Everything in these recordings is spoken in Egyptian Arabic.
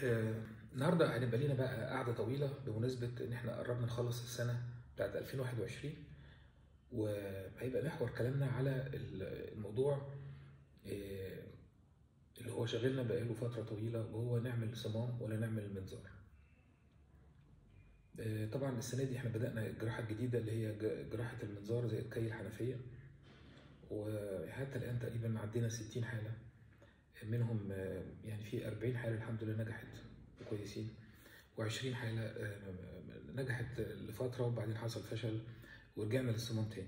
آه، النهارده هنبقى لينا بقى قعده طويله بمناسبه ان احنا قربنا نخلص السنه بتاعت 2021 وهيبقى محور كلامنا على ال- الموضوع آه، اللي هو شاغلنا بقاله فتره طويله وهو نعمل صمام ولا نعمل منظار. آه، طبعا السنه دي احنا بدانا الجراحه الجديده اللي هي ج- جراحه المنظار زي كي الحنفيه وحتى الان تقريبا عدينا 60 حاله منهم آه، يعني في 40 حاله الحمد لله نجحت كويسين و20 حاله آه، نجحت لفتره وبعدين حصل فشل ورجعنا للصمام تاني.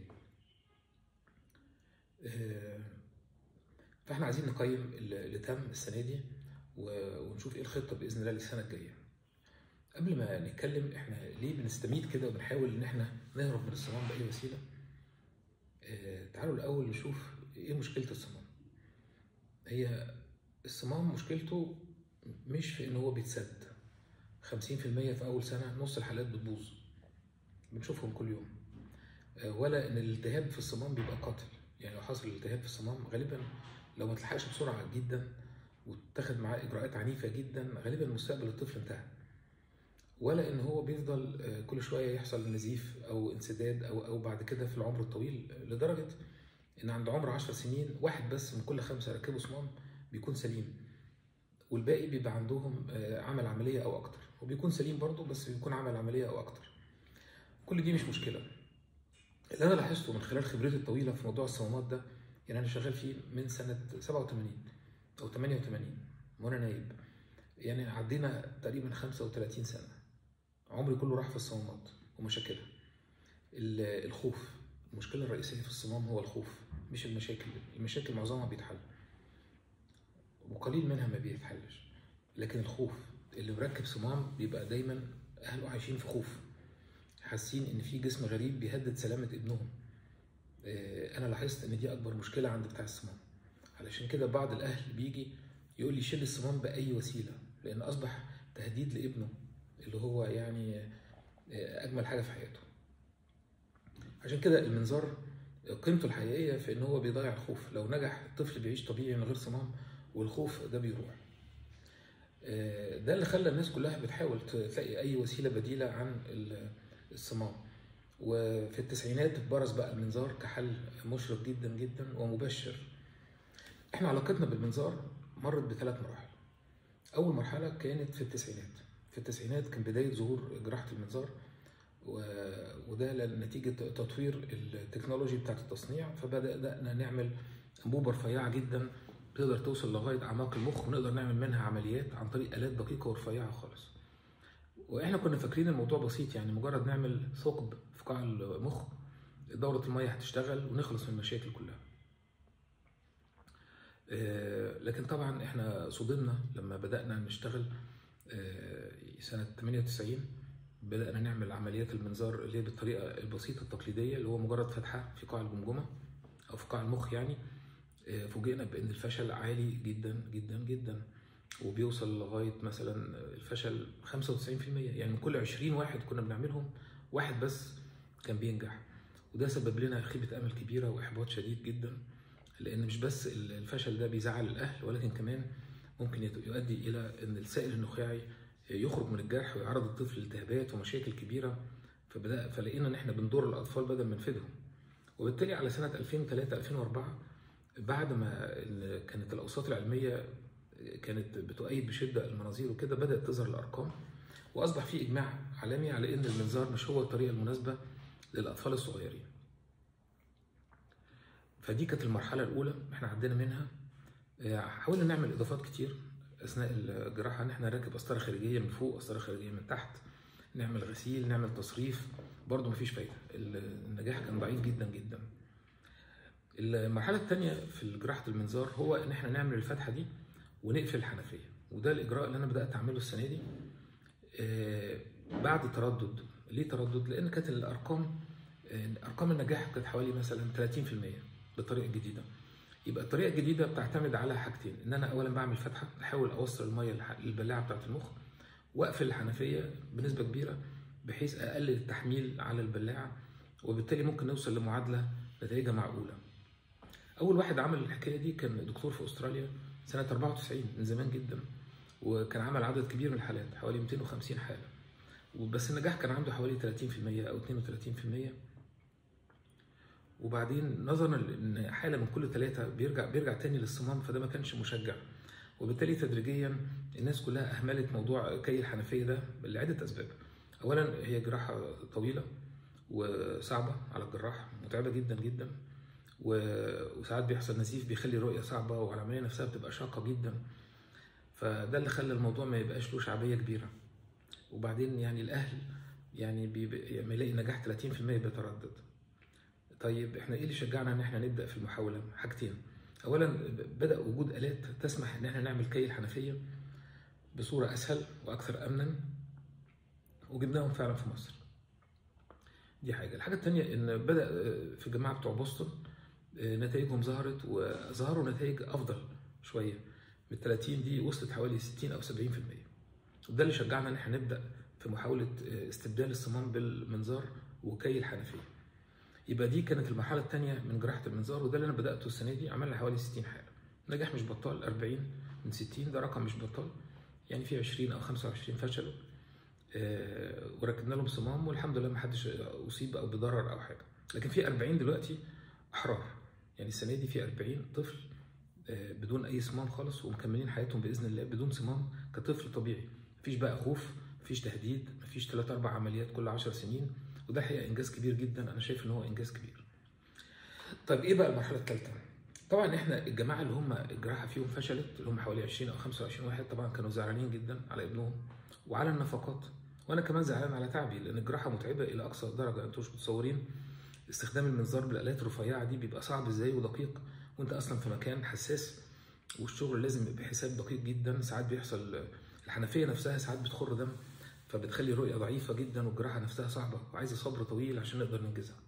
آه، فاحنا عايزين نقيم اللي تم السنه دي و- ونشوف ايه الخطه باذن الله للسنه الجايه. قبل ما نتكلم احنا ليه بنستميت كده وبنحاول ان احنا نهرب من الصمام باي وسيله آه، تعالوا الاول نشوف ايه مشكله الصمام هي الصمام مشكلته مش في ان هو بيتسد 50% في اول سنه نص الحالات بتبوظ بنشوفهم كل يوم آه، ولا ان الالتهاب في الصمام بيبقى قاتل يعني لو حصل التهاب في الصمام غالبا لو ما تلحقش بسرعه جدا وتاخد معاه اجراءات عنيفه جدا غالبا مستقبل الطفل انتهى ولا ان هو بيفضل آه، كل شويه يحصل نزيف او انسداد او او بعد كده في العمر الطويل آه، لدرجه ان عند عمر 10 سنين واحد بس من كل خمسه ركبوا صمام بيكون سليم والباقي بيبقى عندهم آه، عمل عمليه او اكتر وبيكون سليم برضه بس بيكون عمل عمليه او اكتر كل دي مش مشكله اللي انا لاحظته من خلال خبرتي الطويله في موضوع الصمامات ده يعني انا شغال فيه من سنه 87 او 88 وانا نايب يعني عدينا تقريبا 35 سنه عمري كله راح في الصمامات ومشاكلها ال- الخوف المشكله الرئيسيه في الصمام هو الخوف مش المشاكل المشاكل معظمها بيتحل وقليل منها ما بيتحلش لكن الخوف اللي مركب صمام بيبقى دايما اهله عايشين في خوف حاسين ان في جسم غريب بيهدد سلامه ابنهم آه، انا لاحظت ان دي اكبر مشكله عند بتاع الصمام علشان كده بعض الاهل بيجي يقول لي شيل الصمام باي وسيله لان اصبح تهديد لابنه اللي هو يعني آه، اجمل حاجه في حياته عشان كده المنظار قيمته الحقيقيه في ان هو بيضيع الخوف لو نجح الطفل بيعيش طبيعي من غير صمام والخوف ده بيروح آه، ده اللي خلى الناس كلها بتحاول تلاقي اي وسيله بديله عن ال- الصمام وفي التسعينات برز بقى المنظار كحل مشرق جدا جدا ومبشر احنا علاقتنا بالمنظار مرت بثلاث مراحل اول مرحله كانت في التسعينات في التسعينات كان بدايه ظهور جراحه المنظار و- وده نتيجه تطوير التكنولوجي بتاعه التصنيع فبدانا نعمل انبوبه رفيعه جدا تقدر توصل لغايه اعماق المخ ونقدر نعمل منها عمليات عن طريق الات دقيقه ورفيعه خالص واحنا كنا فاكرين الموضوع بسيط يعني مجرد نعمل ثقب في قاع المخ دورة المية هتشتغل ونخلص من المشاكل كلها آه، لكن طبعا احنا صدمنا لما بدأنا نشتغل آه، سنة 98 بدأنا نعمل عمليات المنظار اللي هي بالطريقة البسيطة التقليدية اللي هو مجرد فتحة في قاع الجمجمة أو في قاع المخ يعني آه، فوجئنا بأن الفشل عالي جدا جدا جدا وبيوصل لغاية مثلا الفشل 95% يعني من كل 20 واحد كنا بنعملهم واحد بس كان بينجح وده سبب لنا خيبة أمل كبيرة وإحباط شديد جدا لأن مش بس الفشل ده بيزعل الأهل ولكن كمان ممكن يت- يؤدي إلى أن السائل النخاعي يخرج من الجرح ويعرض الطفل لالتهابات ومشاكل كبيرة فبدأ فلقينا إن إحنا بنضر الأطفال بدل ما نفيدهم وبالتالي على سنة 2003 2004 بعد ما ال- كانت الأوساط العلمية كانت بتؤيد بشده المناظير وكده بدات تظهر الارقام واصبح في اجماع عالمي على ان المنظار مش هو الطريقه المناسبه للاطفال الصغيرين. فدي كانت المرحله الاولى احنا عدينا منها آه، حاولنا نعمل اضافات كتير اثناء الجراحه ان احنا نركب قسطره خارجيه من فوق قسطره خارجيه من تحت نعمل غسيل نعمل تصريف برضه مفيش فايده ال- النجاح كان ضعيف جدا جدا المرحله الثانيه في جراحه المنظار هو ان احنا نعمل الفتحه دي ونقفل الحنفيه وده الاجراء اللي انا بدات اعمله السنه دي آه، بعد تردد ليه تردد لان كانت الارقام آه، ارقام النجاح كانت حوالي مثلا 30% بالطريقه الجديده يبقى الطريقه الجديده بتعتمد على حاجتين ان انا اولا بعمل فتحه احاول اوصل الميه للح- للبلاعه بتاعه المخ واقفل الحنفيه بنسبه كبيره بحيث اقلل التحميل على البلاعه وبالتالي ممكن نوصل لمعادله نتائجها معقوله اول واحد عمل الحكايه دي كان دكتور في استراليا سنه 94 من زمان جدا وكان عمل عدد كبير من الحالات حوالي 250 حاله وبس النجاح كان عنده حوالي 30% او 32% وبعدين نظرا ان حاله من كل ثلاثه بيرجع بيرجع تاني للصمام فده ما كانش مشجع وبالتالي تدريجيا الناس كلها اهملت موضوع كي الحنفيه ده لعده اسباب اولا هي جراحه طويله وصعبه على الجراح متعبه جدا جدا وساعات بيحصل نزيف بيخلي الرؤيه صعبه والعمليه نفسها بتبقى شاقه جدا فده اللي خلى الموضوع ما يبقاش له شعبيه كبيره وبعدين يعني الاهل يعني لما يلاقي نجاح 30% بيتردد طيب احنا ايه اللي شجعنا ان احنا نبدا في المحاوله حاجتين اولا بدا وجود الات تسمح ان احنا نعمل كي الحنفيه بصوره اسهل واكثر امنا وجبناهم فعلا في مصر دي حاجه الحاجه الثانيه ان بدا في الجماعه بتوع بوسطن نتائجهم ظهرت وظهروا نتائج افضل شويه من 30 دي وصلت حوالي 60 او 70% وده اللي شجعنا ان احنا نبدا في محاوله استبدال الصمام بالمنظار وكي الحنفيه يبقى دي كانت المرحله الثانيه من جراحه المنظار وده اللي انا بداته السنه دي عملنا حوالي 60 حاله نجاح مش بطال 40 من 60 ده رقم مش بطال يعني في 20 او 25 فشلوا آه وركبنا لهم صمام والحمد لله ما حدش اصيب او بضرر او حاجه لكن في 40 دلوقتي احرار يعني السنه دي في 40 طفل آه بدون اي صمام خالص ومكملين حياتهم باذن الله بدون صمام كطفل طبيعي مفيش بقى خوف مفيش تهديد مفيش 3 4 عمليات كل 10 سنين وده حقيقه انجاز كبير جدا انا شايف ان هو انجاز كبير طيب ايه بقى المرحله الثالثه طبعا احنا الجماعه اللي هم الجراحه فيهم فشلت اللي هم حوالي 20 او 25 واحد طبعا كانوا زعلانين جدا على ابنهم وعلى النفقات وانا كمان زعلان على تعبي لان الجراحه متعبه الى اقصى درجه انتوا مش متصورين استخدام المنظار بالالات الرفيعه دي بيبقى صعب ازاي ودقيق وانت اصلا في مكان حساس والشغل لازم يبقى بحساب دقيق جدا ساعات بيحصل الحنفيه نفسها ساعات بتخر دم فبتخلي الرؤيه ضعيفه جدا والجراحه نفسها صعبه وعايزه صبر طويل عشان نقدر ننجزها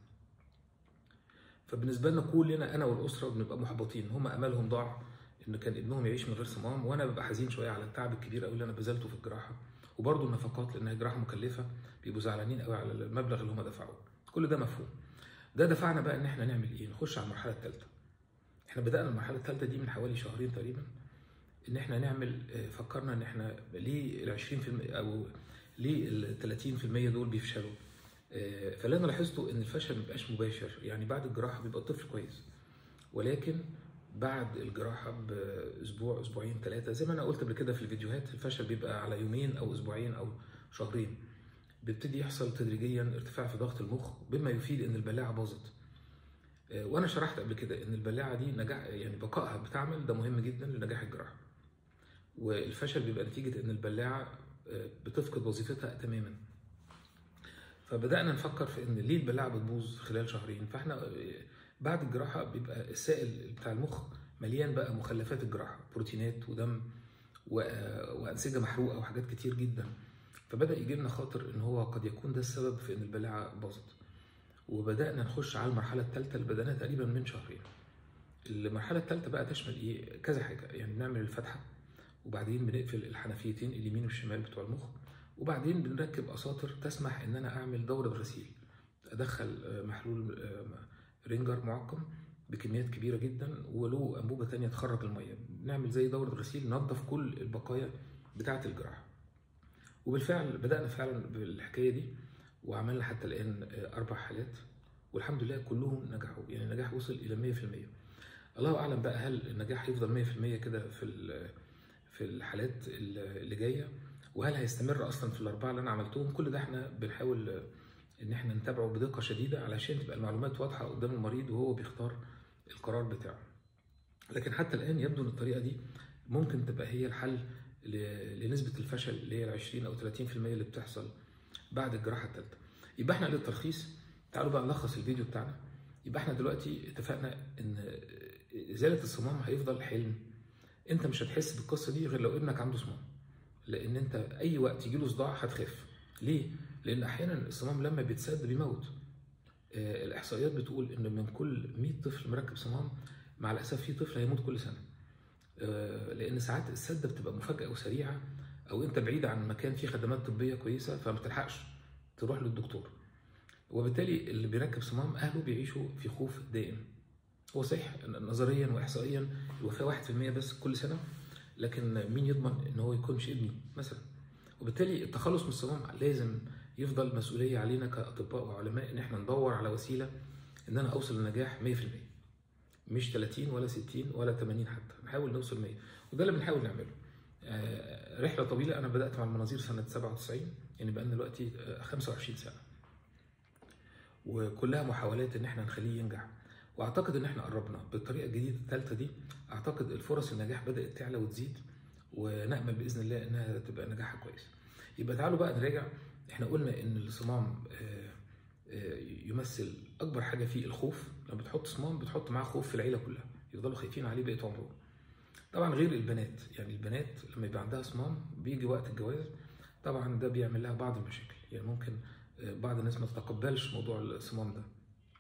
فبالنسبه لنا كلنا انا والاسره بنبقى محبطين هم املهم ضاع ان كان ابنهم يعيش من غير صمام وانا ببقى حزين شويه على التعب الكبير قوي اللي انا بذلته في الجراحه وبرضه النفقات لانها جراحه مكلفه بيبقوا زعلانين قوي على المبلغ اللي هم دفعوه كل ده مفهوم ده دفعنا بقى ان احنا نعمل ايه نخش على المرحله الثالثه احنا بدانا المرحله الثالثه دي من حوالي شهرين تقريبا ان احنا نعمل فكرنا ان احنا ليه ال 20% او ليه ال 30% دول بيفشلوا فاللي انا لاحظته ان الفشل ما بيبقاش مباشر يعني بعد الجراحه بيبقى الطفل كويس ولكن بعد الجراحه باسبوع اسبوعين ثلاثه زي ما انا قلت قبل كده في الفيديوهات الفشل بيبقى على يومين او اسبوعين او شهرين بيبتدي يحصل تدريجيا ارتفاع في ضغط المخ بما يفيد ان البلاعه باظت وانا شرحت قبل كده ان البلاعه دي نجاح يعني بقائها بتعمل ده مهم جدا لنجاح الجراحه والفشل بيبقى نتيجه ان البلاعه بتفقد وظيفتها تماما فبدانا نفكر في ان ليه البلاعه بتبوظ خلال شهرين فاحنا بعد الجراحه بيبقى السائل بتاع المخ مليان بقى مخلفات الجراحه بروتينات ودم وانسجه محروقه وحاجات كتير جدا فبدا يجي لنا خاطر ان هو قد يكون ده السبب في ان البلاعه باظت وبدانا نخش على المرحله الثالثه اللي بدانا تقريبا من شهرين المرحله الثالثه بقى تشمل ايه كذا حاجه يعني بنعمل الفتحه وبعدين بنقفل الحنفيتين اليمين والشمال بتوع المخ وبعدين بنركب اساطر تسمح ان انا اعمل دوره غسيل ادخل محلول رينجر معقم بكميات كبيره جدا وله انبوبه ثانيه تخرج الميه بنعمل زي دوره غسيل ننظف كل البقايا بتاعه الجراحه وبالفعل بدانا فعلا بالحكايه دي وعملنا حتى الان اربع حالات والحمد لله كلهم نجحوا يعني النجاح وصل الى 100% الله اعلم بقى هل النجاح هيفضل 100% كده في في الحالات اللي جايه وهل هيستمر اصلا في الاربعه اللي انا عملتهم كل ده احنا بنحاول ان احنا نتابعه بدقه شديده علشان تبقى المعلومات واضحه قدام المريض وهو بيختار القرار بتاعه لكن حتى الان يبدو ان الطريقه دي ممكن تبقى هي الحل لنسبه الفشل اللي هي ال 20 او 30% اللي بتحصل بعد الجراحه الثالثه يبقى احنا للتلخيص تعالوا بقى نلخص الفيديو بتاعنا يبقى احنا دلوقتي اتفقنا ان ازاله الصمام هيفضل حلم انت مش هتحس بالقصه دي غير لو ابنك عنده صمام لان انت اي وقت يجي له صداع هتخف ليه لان احيانا الصمام لما بيتسد بيموت آه الاحصائيات بتقول ان من كل 100 طفل مركب صمام مع الاسف في طفل هيموت كل سنه آه لان ساعات السده بتبقى مفاجاه وسريعه او انت بعيد عن مكان فيه خدمات طبيه كويسه فما تلحقش تروح للدكتور وبالتالي اللي بيركب صمام اهله بيعيشوا في خوف دائم هو صحيح نظريا واحصائيا الوفاه 1% بس كل سنه لكن مين يضمن ان هو يكونش ابني مثلا وبالتالي التخلص من الصمام لازم يفضل مسؤوليه علينا كاطباء وعلماء ان احنا ندور على وسيله ان انا اوصل للنجاح 100% مش 30 ولا 60 ولا 80 حتى نحاول نوصل 100 وده اللي بنحاول نعمله آه، رحله طويله انا بدات مع المناظير سنه 97 يعني بقى لنا دلوقتي آه، 25 سنه وكلها محاولات ان احنا نخليه ينجح واعتقد ان احنا قربنا بالطريقه الجديده الثالثه دي اعتقد الفرص النجاح بدات تعلى وتزيد ونامل باذن الله انها تبقى نجاحها كويس يبقى تعالوا بقى نراجع احنا قلنا ان الصمام آه، آه، يمثل اكبر حاجه فيه الخوف لما بتحط صمام بتحط معاه خوف في العيله كلها يفضلوا خايفين عليه بقيه عمرهم طبعا غير البنات يعني البنات لما يبقى عندها صمام بيجي وقت الجواز طبعا ده بيعمل لها بعض المشاكل يعني ممكن آه، بعض الناس ما تتقبلش موضوع الصمام ده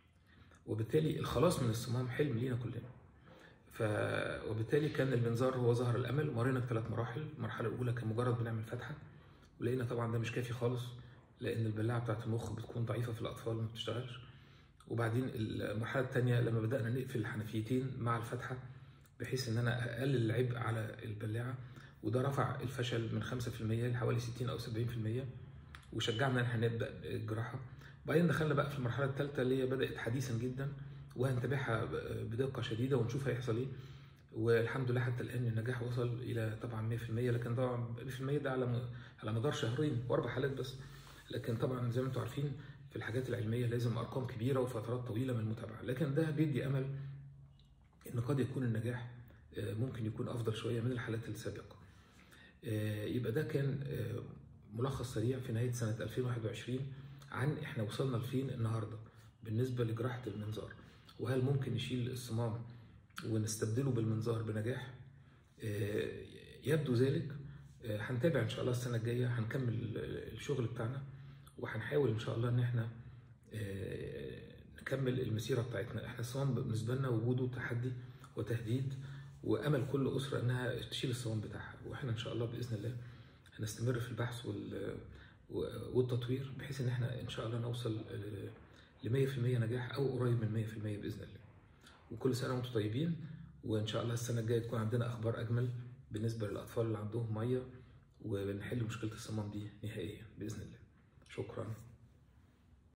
وبالتالي الخلاص من الصمام حلم لينا كلنا ف... وبالتالي كان المنظار هو ظهر الامل مرينا بثلاث مراحل المرحله الاولى كان مجرد بنعمل فتحه ولقينا طبعا ده مش كافي خالص لان البلاعه بتاعه المخ بتكون ضعيفه في الاطفال وما بتشتغلش وبعدين المرحله الثانيه لما بدانا نقفل الحنفيتين مع الفتحه بحيث ان انا اقلل العبء على البلاعه وده رفع الفشل من 5% لحوالي 60 او 70% وشجعنا ان احنا نبدا الجراحه وبعدين دخلنا بقى في المرحله الثالثه اللي هي بدات حديثا جدا وهنتابعها بدقه شديده ونشوف هيحصل ايه والحمد لله حتى الان النجاح وصل الى طبعا 100% لكن طبعا 100% ده على م- على مدار شهرين واربع حالات بس لكن طبعا زي ما انتم عارفين في الحاجات العلميه لازم ارقام كبيره وفترات طويله من المتابعه لكن ده بيدي امل ان قد يكون النجاح آه، ممكن يكون افضل شويه من الحالات السابقه آه، يبقى ده كان آه، ملخص سريع في نهايه سنه 2021 عن احنا وصلنا لفين النهارده بالنسبه لجراحه المنظار وهل ممكن نشيل الصمام ونستبدله بالمنظار بنجاح آه، يبدو ذلك آه، هنتابع ان شاء الله السنه الجايه هنكمل ال- الشغل بتاعنا وهنحاول ان شاء الله ان احنا آه، نكمل المسيره بتاعتنا احنا الصمام بالنسبه لنا وجوده تحدي وتهديد وامل كل اسره انها تشيل الصمام بتاعها واحنا ان شاء الله باذن الله هنستمر في البحث وال والتطوير بحيث ان احنا ان شاء الله نوصل ل 100% نجاح او قريب من 100% باذن الله وكل سنه وانتم طيبين وان شاء الله السنه الجايه تكون عندنا اخبار اجمل بالنسبه للاطفال اللي عندهم ميه ونحل مشكله الصمام دي نهائيا باذن الله شكرا